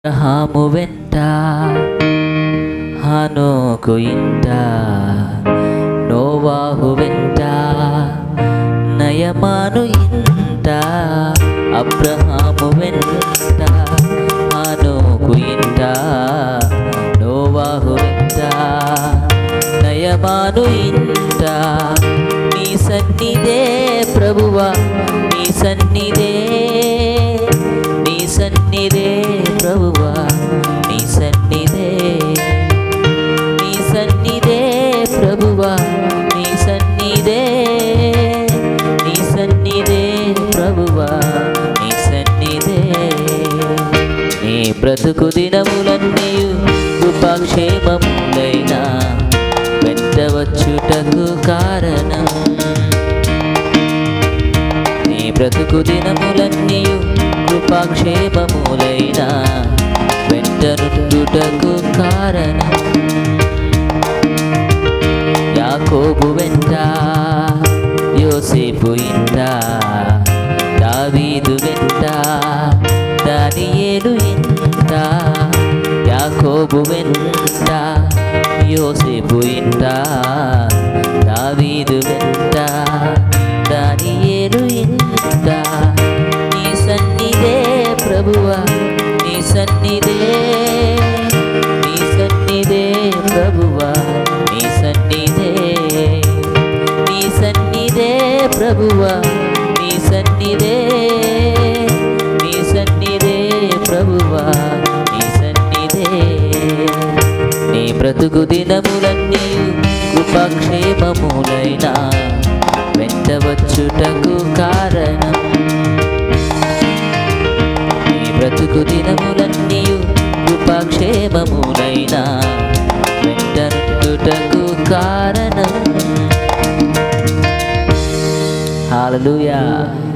అబ్రహాము వెంట హనోకు ఇంట నోవాహు వెంట నయమాను ఇంట అబ్రహాము వెంట హనోకు ఇంట నోవాహు వెంట నయమాను ఇంట నీ సన్నిధే ప్రభువా నీ సన్నిధే నీ సన్నిధే ప్రభువా నీ సన్నిధే నీ సన్నిధే ప్రభువా నీ సన్నిధే నీ సన్నిధే ప్రభువా నీ సన్నిధే నీ బ్రతుకు దినములన్నీ కృపాక్షేమములైనా వెంట వచ్చుటకు కారణం నీ బ్రతుకు దినములన్నీ కృపాక్షేమములైన వెంటనుటకు కారణం యాకోబు వెంట యోసేపు ఇంట దావీదు వెంట దానియేలు ఇంట యాకోబు వెంట యోసేపు ఇంట దావీదు వెంట దానియేలు ఇంట నీ సన్నిధే ప్రభువా నీ సన్నిధే నీ సన్నిధే ప్రభువా నీ సన్నిధే నీ సన్నిధే ప్రభువా నీ సన్నిధే నీ సన్నిధే ప్రభువా నీ సన్నిధే నీ బ్రతుకు దినములన్నీ కృపాక్షేమములైనా వెంట వచ్చుటకు కారణం నీ బ్రతుకు దినములన్నీ కృపాక్షేమములైనా వెంటనుటకు కారణం హాలలుయా